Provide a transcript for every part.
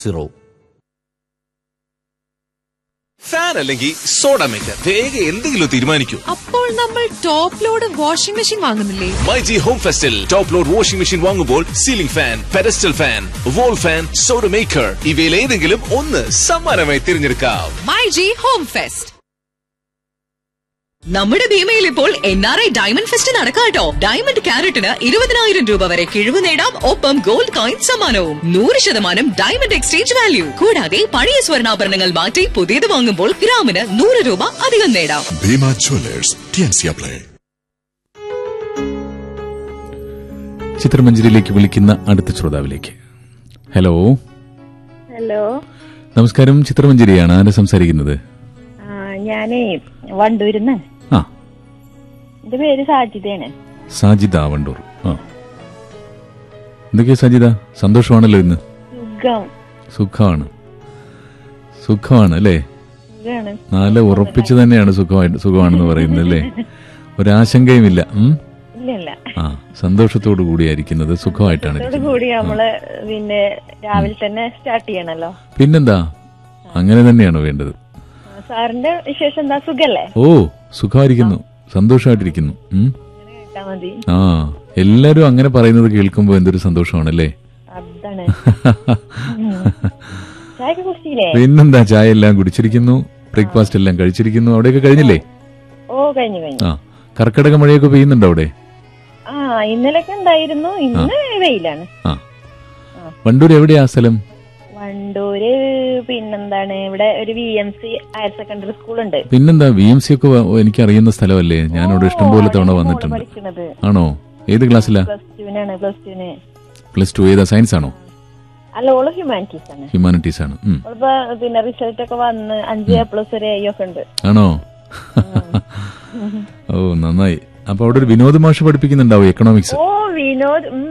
Zero fan അല്ലെങ്കിൽ soda maker വേഗം എന്തെങ്കിലും തീരുമാനിക്കൂ അപ്പോൾ നമ്മൾ ടോപ്പ് ലോഡ് വാഷിംഗ് മെഷീൻ വാങ്ങുന്നില്ലേ മൈജി ഹോം ഫെസ്റ്റിൽ ടോപ്പ് ലോഡ് വാഷിംഗ് മെഷീൻ വാങ്ങുമ്പോൾ ceiling fan pedestal fan wall fan soda maker ഇവയിൽ ഏതെങ്കിലും ഒന്ന് സമ്മാനമായി തിരഞ്ഞെടുക്കാം മൈ ജി ഹോം ഫെസ്റ്റ് നമ്മുടെ ഭീമയിൽ ഇപ്പോൾ N R I diamond fest നടക്കാട്ടോ ഡയമണ്ട് ക്യാരറ്റിന് ഇരുപതിനായിരം രൂപ വരെ കിഴിവ് നേടാം ഒപ്പം ഗോൾഡ് കോയിൻ സമ്മാനവും നൂറ് ശതമാനം ഡയമണ്ട് എക്സ്ചേഞ്ച് വാല്യൂ കൂടാതെ പഴയ സ്വർണ്ണാഭരണങ്ങൾ മാറ്റി പുതിയത് വാങ്ങുമ്പോൾ ഗ്രാമിന് നൂറ് രൂപ അധികം നേടാം Bhima Jewelers, TNC Play. ചിത്രമഞ്ജരിയിലേക്ക് വിളിക്കുന്ന അടുത്ത ശ്രോതാവിലേക്ക് ഹലോ ഹലോ നമസ്കാരം ചിത്രമഞ്ജരിയാണ് ആരാ സംസാരിക്കുന്നത് ആ ഞാനേ വണ്ടൂരിന്ന് ആ എന്റെ പേര് സാജിതയാണ് സാജിദ വണ്ടൂർ ആ എന്തൊക്കെയാ സാജിദ സന്തോഷമാണല്ലോ ഇന്ന് സുഖം സുഖമാണ് സുഖമാണ് അല്ലേ സുഖാണ് നല്ല ഉറപ്പിച്ച് തന്നെയാണ് സുഖമായിട്ട് സുഖമാണെന്ന് പറയുന്നത് അല്ലേ ഒരാശങ്കയുമില്ല ഉം? ഇല്ല ഇല്ല ആ സന്തോഷത്തോടു കൂടിയായിരിക്കുന്നത് സുഖമായിട്ടാണ് അതോട് ഇരിക്കുന്നത്. കൂടി നമ്മള് പിന്നെ രാവിലെ തന്നെ സ്റ്റാർട്ട് ചെയ്യണല്ലോ പിന്നെന്താ അങ്ങനെ തന്നെയാണ് വേണ്ടത് ആ, സാറിന്റെ വിശേഷം എന്താ സുഖല്ലേ ഓ സുഖമായിരിക്കുന്നു സന്തോഷമായിട്ടിരിക്കുന്നു ഉം? അങ്ങനെ കേട്ടാ മതി ആ എല്ലാരും അങ്ങനെ പറയുന്നത് കേൾക്കുമ്പോ എന്തൊരു സന്തോഷമാണല്ലേ അതാണ് ചായ കുടിച്ചില്ലേ പിന്നെന്താ ചായ എല്ലാം കുടിച്ചിരിക്കുന്നു ബ്രേക്ക്ഫാസ്റ്റ് എല്ലാം കഴിച്ചിരിക്കുന്നു അവിടെയൊക്കെ കഴിഞ്ഞില്ലേ ഓ കഴിഞ്ഞു കഴിഞ്ഞു ആ കർക്കിടക മഴയൊക്കെ പെയ്യുന്നുണ്ടോ അവിടെ ആ ഇന്നലൊക്കെ ഉണ്ടായിരുന്നു ഇന്ന് വെയിലാണ് ആ വണ്ടൂർ എവിടെയാ ആ സ്ഥലം വണ്ടൂര് പിന്നെന്താണ് ഇവിടെ ഒരു V M C higher secondary school ഉണ്ട് പിന്നെന്താ വി എം സി ഒക്കെ വ- എനിക്ക് അറിയുന്ന സ്ഥലമല്ലേ ഞാനവിടെ ഇഷ്ടംപോലെ തവണ വന്നിട്ടുണ്ട് പഠിക്കുന്നത് ആണോ ഏത് ക്ലാസ്സിലാ പ്ലസ് ടുവിനാണ് പ്ലസ് ടുവിന് പ്ലസ് ടു ഏതാ സയൻസ് ആണോ അല്ല ഓള് ഹ്യൂമാനിറ്റീസ് ആണ് ഹ്യൂമാനിറ്റീസ് ആണ് ഉം. ഓളിപ്പോ പിന്നെ റിസൾട്ട് ഒക്കെ വന്ന് അഞ്ച് എ പ്ലസ് ഒരു എ ഒക്കെ ഉണ്ട് ആണോ ഓ നന്നായി അപ്പൊ അവിടെ ഒരു വിനോദ് മാഷ് പഠിപ്പിക്കുന്നുണ്ടാവും എക്കണോമിക്സ് ഓ വിനോദ് ഉം.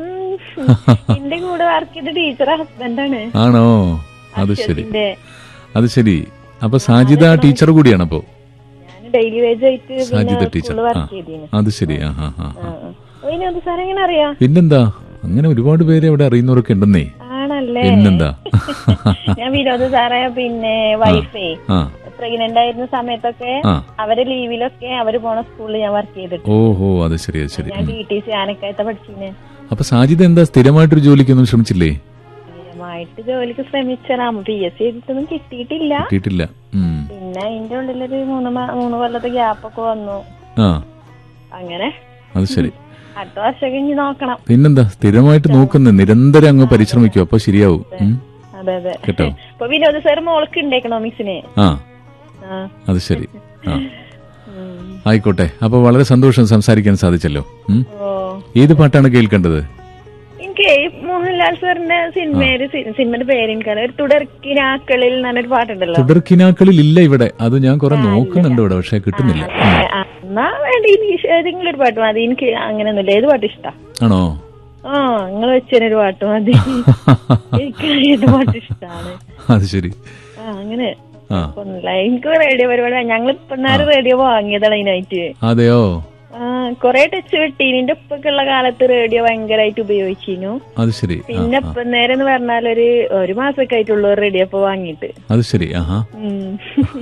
എന്റെ കൂടെ വർക്ക് ചെയ്ത ടീച്ചർ ഹസ്ബൻഡാണ് ആണോ അത് ശരി അശ്വതിന്റെ അത് ശരി അപ്പൊ സാജിദ ടീച്ചർ കൂടിയാണ് അപ്പോ ഞാൻ ഡെയിലി വേജ് ആയിട്ട് സാജിദ പിന്നെ ടീച്ചർ സ്കൂളിൽ ആ വർക്ക് ചെയ്തിരുന്നു അത് ശരി ആ ആ ആ ആ. വിനോദ് സാർ എങ്ങനെ അറിയാം പിന്നെന്താ അങ്ങനെ ഒരുപാട് പേര് അവിടെ അറിയുന്നവരൊക്കെ ഉണ്ടെന്നേ ആണല്ലേ പിന്നെന്താ ഞാൻ വിനോദ് സാറെ പിന്നെ വൈഫേ ആ പ്രഗ്നന്റ് ആയിരുന്ന സമയത്തൊക്കെ ആ. അവരെ ലീവിലൊക്കെ അവര് പോണ സ്കൂളിൽ ഞാൻ വർക്ക് ചെയ്തിട്ട് ഓഹോ അത് ശരി അത് ശരി ഞാൻ ഉം. ടി ടി സി ആനക്കായത്തെ പഠിച്ചിന് അപ്പൊ സാജിദ എന്താ സ്ഥിരമായിട്ടൊരു ജോലിക്കൊന്നും ശ്രമിച്ചില്ലേ സ്ഥിരമായിട്ട് ജോലിക്ക് ശ്രമിച്ചാൽ പി എസ് സി എഴുതിട്ടൊന്നും കിട്ടിയിട്ടില്ല കിട്ടിയിട്ടില്ല ഉം. പിന്നെ അതിന്റെ ഉള്ളിലൊരു മൂന്ന് മാ- മൂന്ന് കൊല്ലത്തെ ഗ്യാപ്പ് ഒക്കെ വന്നു ആ അങ്ങനെ അത് ശരി അടുത്ത വർഷം കഴിഞ്ഞ് നോക്കണം പിന്നെന്താ സ്ഥിരമായിട്ട് നോക്കുന്ന നിരന്തരം അങ്ങ് പരിശ്രമിക്കും അപ്പൊ ശരിയാവും ഉം. അതെ അതെ കേട്ടോ ഇപ്പൊ വിനോദ് സാർ മോൾക്ക് ഉണ്ട് എക്കണോമിക്സിന് ആ ആ. അത് ശരി ആ ഉം. ആയിക്കോട്ടെ അപ്പൊ വളരെ സന്തോഷം സംസാരിക്കാൻ സാധിച്ചല്ലോ ഉം. ഓ ഏത് പാട്ടാണ് കേൾക്കേണ്ടത് എനിക്ക് ഈ മോഹൻലാൽ സാറിന്റെ സിനിമയില് സി- സിനിമയുടെ പേര് എനിക്കറിയാം ഒരു തുടർക്കിനാക്കളിൽ എന്നൊരു പാട്ടുണ്ടല്ലോ തുടർക്കിനാക്കളിൽ ഇല്ല ഇവിടെ അത് ഞാൻ കുറെ നോക്കുന്നുണ്ട് ഇവിടെ പക്ഷെ കിട്ടുന്നില്ല ഉം. ആ, എന്നാ വേണ്ട എനിക്ക് ഏതെങ്കിലും ഒരു പാട്ട് മതി എനിക്ക് അങ്ങനെയൊന്നുമില്ല ഏത് പാട്ട് ഇഷ്ടാ ആണോ ആ നിങ്ങൾ വെച്ചൊരു പാട്ട് മതി എനിക്ക് ഏത് പാട്ട് ഇഷ്ടാണ് അത് ശരി ആ അങ്ങനെ ആ ഒന്നുമില്ല എനിക്ക് റേഡിയോ പരിപാടി ഞങ്ങൾ ഇപ്പന്നാര് റേഡിയോ വാങ്ങിയതാണ് അതിനായിട്ട് അതെയോ ആ കൊറേ ടച്ച് വിട്ടി ഇതിന്റെ ഉപ്പൊക്കെയുള്ള കാലത്ത് റേഡിയോ ഭയങ്കരമായിട്ട് ഉപയോഗിച്ചിരുന്നു അത് ശരി ആ, പിന്നെ ആ. ഇപ്പം നേരം എന്ന് പറഞ്ഞാൽ ഒരു ഒരു മാസമൊക്കെ ആയിട്ടുള്ളൂ റേഡിയോ ഇപ്പൊ വാങ്ങിയിട്ട് അത് ശരി ആഹാ ഉം.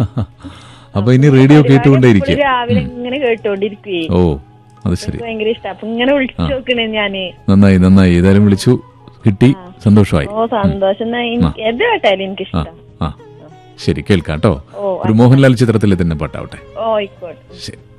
അപ്പൊ ഇനി റേഡിയോ പരിപാടി കേട്ടുകൊണ്ടേയിരിക്കും എപ്പോഴും രാവിലെ ഇങ്ങനെ കേട്ടോണ്ടിരിക്കുവേ ഓ അത് ശരി എനിക്ക് ഭയങ്കര ഇഷ്ടം അപ്പൊ ഇങ്ങനെ വിളിച്ചു നോക്കണേ ഞാന് നന്നായി നന്നായി ഏതായാലും വിളിച്ചു കിട്ടി സന്തോഷമായി ഓ സന്തോഷം എന്നാ എനിക്ക് എന്ത് കേട്ടാലും എനിക്ക് ആ ഇഷ്ടം ആ ശരി കേൾക്കാം കേട്ടോ ഓ ഒരു മോഹൻലാൽ ചിത്രത്തിലെ തന്നെ പാട്ടാവട്ടെ ഓ ആയിക്കോട്ടെ ശരി